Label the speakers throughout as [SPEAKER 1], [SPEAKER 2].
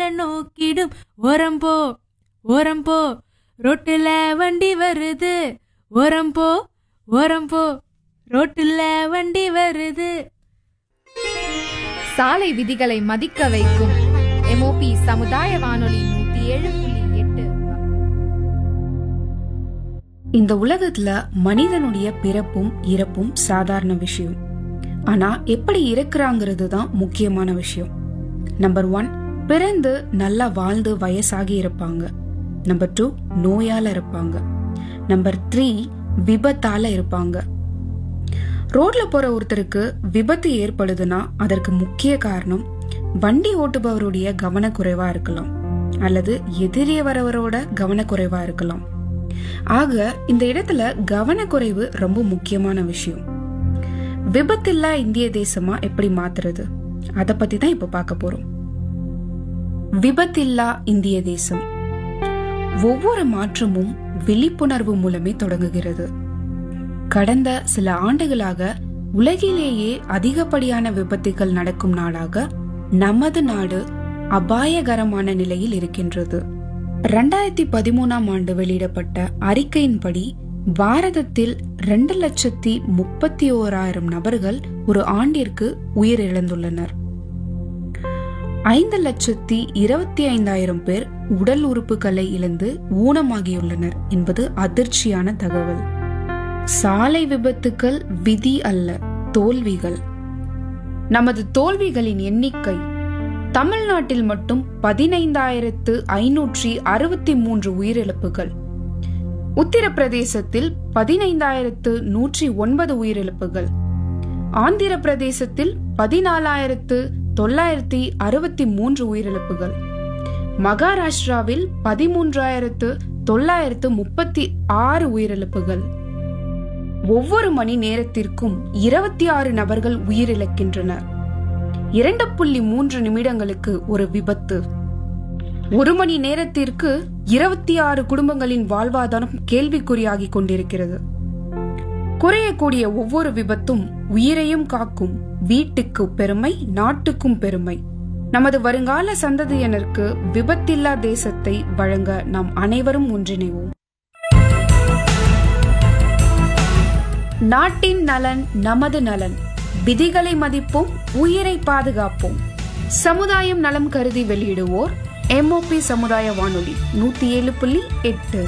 [SPEAKER 1] நோக்கிடும் ஓரம் போ ஓரம் போ ரோட்டுல வண்டி வருது ஓரம் போ ஓரம் போ ரோட்டுல வண்டி வருது
[SPEAKER 2] சாலை விதிகளை மதிக்க வைக்கும் எம்ஓபி சமுதாய வானொலி நூத்தி ஏழு புள்ளி எட்டு
[SPEAKER 3] இந்த உலகத்துல மனிதனுடைய பிறப்பும் இறப்பும் சாதாரண விஷயம் ஆனா எப்படி இருக்கிறாங்கிறது தான் முக்கியமான விஷயம் நம்பர் ஒன் பிறந்து நல்லா வாழ்ந்து வயசாகி இருப்பாங்க நம்பர் டூ நோயால இருப்பாங்க நம்பர் த்ரீ விபத்தால இருப்பாங்க ரோட்ல போற ஒருத்தருக்கு விபத்து ஏற்படுதுன்னா அதற்கு முக்கிய காரணம் வண்டி ஓட்டுபவருடைய கவனக்குறைவா இருக்கலாம் அல்லது எதிரே வரவரோட கவனக்குறைவா இருக்கலாம் ஆக இந்த இடத்துல கவனக்குறைவு ரொம்ப முக்கியமான விஷயம் விபத்தில்லா இந்திய தேசமா எப்படி மாத்துறது அத பத்தி தான் இப்ப பார்க்க போறோம் விபத்தில்லா இந்திய தேசம் ஒவ்வொரு மாற்றமும் விழிப்புணர்வு மூலமே தொடங்குகிறது கடந்த சில ஆண்டுகளாக உலகிலேயே அதிகப்படியான விபத்துகள் நடக்கும் நாடாக நமது நாடு அபாயகரமான நிலையில் இருக்கின்றது ரெண்டாயிரத்தி பதிமூணாம் ஆண்டு வெளியிடப்பட்ட அறிக்கையின்படி பாரதத்தில் ரெண்டு லட்சத்தி முப்பத்தி ஓராயிரம் நபர்கள் ஒரு ஆண்டிற்கு உயிரிழந்துள்ளனர் ஐந்து லட்சத்தி இருபத்தி ஐந்தாயிரம் பேர் உடல் உறுப்புகளை இழந்து ஊனமாகியுள்ளனர் என்பது அதிர்ச்சியான தகவல் சாலை விபத்துக்கள் விதி அல்ல தோல்விகள் நமது தோல்விகளின் எண்ணிக்கை தமிழ்நாட்டில் மட்டும் பதினைந்தாயிரத்து ஐநூற்றி அறுபத்தி மூன்று உயிரிழப்புகள் உத்தரப்பிரதேசத்தில் பதினைந்தாயிரத்து நூற்றி ஒன்பது உயிரிழப்புகள் ஆந்திர பிரதேசத்தில் பதினாலாயிரத்து தொள்ளாயிரத்தி அறுபத்தி மூன்று உயிரிழப்புகள் மகாராஷ்டிராவில் பதிமூன்றாயிரத்து தொள்ளாயிரத்து முப்பத்தி ஆறு உயிரிழப்புகள் ஒவ்வொரு மணி நேரத்திற்கும் இருபத்தி ஆறு நபர்கள் உயிரிழக்கின்றனர் இரண்டு புள்ளி மூன்று நிமிடங்களுக்கு ஒரு விபத்து ஒரு மணி நேரத்திற்கு இருபத்தி ஆறு குடும்பங்களின் வாழ்வாதாரம் கேள்விக்குறியாகி கொண்டிருக்கிறது குறையக்கூடிய ஒவ்வொரு விபத்தும் உயிரையும் காக்கும் வீட்டுக்கு பெருமை நாட்டுக்கும் பெருமை நமது வருங்கால சந்ததியினருக்கு விபத்தில்லா தேசத்தை வழங்க நாம் அனைவரும் ஒன்றிணைவோம் நாட்டின் நலன் நமது நலன் விதிகளை மதிப்போம் உயிரை பாதுகாப்போம் சமுதாயம் நலம் கருதி வெளியிடுவோர் எம்ஓபி சமுதாய வானொலி நூத்தி ஏழு புள்ளி எட்டு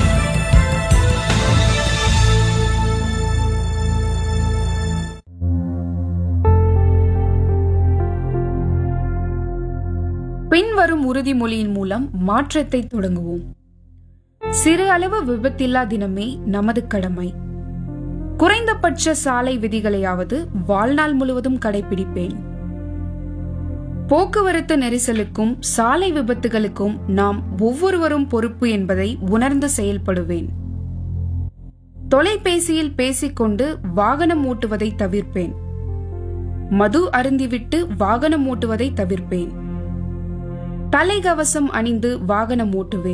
[SPEAKER 3] பின்வரும் உறுதிமொழியின் மூலம் மாற்றத்தை தொடங்குவோம் சிறு அளவு விபத்தில்லா தினமே நமது கடமை குறைந்தபட்ச சாலை விதிகளையாவது வாழ்நாள் முழுவதும் கடைபிடிப்பேன் போக்குவரத்து நெரிசலுக்கும் சாலை விபத்துகளுக்கும் நாம் ஒவ்வொருவரும் பொறுப்பு என்பதை உணர்ந்து செயல்படுவேன் தொலைபேசியில் பேசிக்கொண்டு வாகனம் ஓட்டுவதை தவிர்ப்பேன் மது அருந்திவிட்டு வாகனம் ஓட்டுவதை தவிர்ப்பேன் தலைகவசம் அணிந்து வாகனம் ஓட்டுவேன்